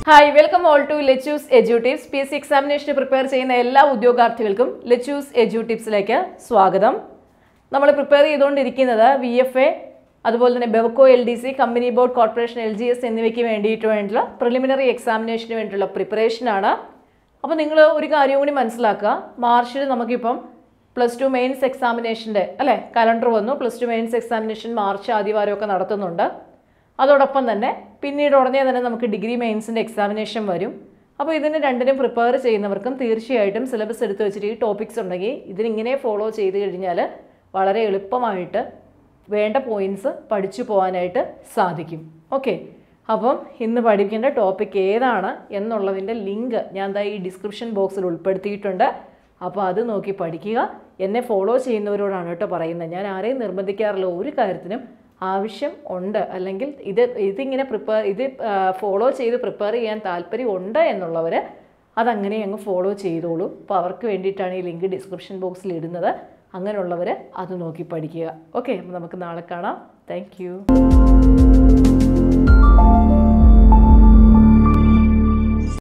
hi welcome all to Lechu's edu tips P S C എക്സാമിനേഷന് prepare ചെയ്യുന്ന എല്ലാ ഉദ്യോഗാർത്ഥികൾക്കും ലെച്ചൂസ് എജു ടിപ്സിലേക്ക് സ്വാഗതം നമ്മൾ പ്രിപ്പയർ ചെയ്തുകൊണ്ടിരിക്കുന്നത് വി എഫ് എ അതുപോലെ തന്നെ Bevco L D C company board corporation L G S എന്നിവയ്ക്ക് വേണ്ടിയിട്ട് വേണ്ടിയുള്ള പ്രിലിമിനറി എക്സാമിനേഷന് വേണ്ടിയിട്ടുള്ള പ്രിപ്പറേഷനാണ് അപ്പോൾ നിങ്ങൾ ഒരു കാര്യം കൂടി മനസ്സിലാക്കുക മാർച്ചിൽ നമുക്കിപ്പം പ്ലസ് ടു മെയിൻസ് എക്സാമിനേഷൻ്റെ അല്ലേ കലണ്ടർ വന്നു plus two mains examination March ആദ്യവാരമൊക്കെ നടത്തുന്നുണ്ട് അതോടൊപ്പം തന്നെ പിന്നീട് ഉടനെ തന്നെ നമുക്ക് ഡിഗ്രി മെയിൻസിൻ്റെ എക്സാമിനേഷൻ വരും അപ്പോൾ ഇതിന് രണ്ടിനും പ്രിപ്പയർ ചെയ്യുന്നവർക്കും തീർച്ചയായിട്ടും സിലബസ് എടുത്ത് വെച്ചിട്ട് ഈ ടോപ്പിക്സ് ഉണ്ടെങ്കിൽ ഇതിനിങ്ങനെ ഫോളോ ചെയ്ത് കഴിഞ്ഞാൽ വളരെ എളുപ്പമായിട്ട് വേണ്ട പോയിൻറ്റ്സ് പഠിച്ചു പോകാനായിട്ട് സാധിക്കും ഓക്കെ അപ്പം ഇന്ന് പഠിക്കേണ്ട ടോപ്പിക് ഏതാണ് എന്നുള്ളതിൻ്റെ ലിങ്ക് ഞാൻ ദാ ഈ ഡിസ്ക്രിപ്ഷൻ ബോക്സിൽ ഉൾപ്പെടുത്തിയിട്ടുണ്ട് അപ്പോൾ അത് നോക്കി പഠിക്കുക എന്നെ ഫോളോ ചെയ്യുന്നവരോടാണ് കേട്ടോ പറയുന്നത് ഞാൻ ആരെയും നിർബന്ധിക്കാറില്ല ഒരു കാര്യത്തിനും ആവശ്യം ഉണ്ട് അല്ലെങ്കിൽ ഇത് ഇതിങ്ങനെ പ്രിപ്പയർ ഇത് ഫോളോ ചെയ്ത് പ്രിപ്പയർ ചെയ്യാൻ താല്പര്യം ഉണ്ട് എന്നുള്ളവർ അതങ്ങനെ അങ്ങ് ഫോളോ ചെയ്തോളൂ അപ്പോൾ അവർക്ക് വേണ്ടിയിട്ടാണ് ഈ ലിങ്ക് ഡിസ്ക്രിപ്ഷൻ ബോക്സിൽ ഇടുന്നത് അങ്ങനെയുള്ളവർ അത് നോക്കി പഠിക്കുക ഓക്കെ അപ്പോൾ നമുക്ക് നാളെ കാണാം താങ്ക്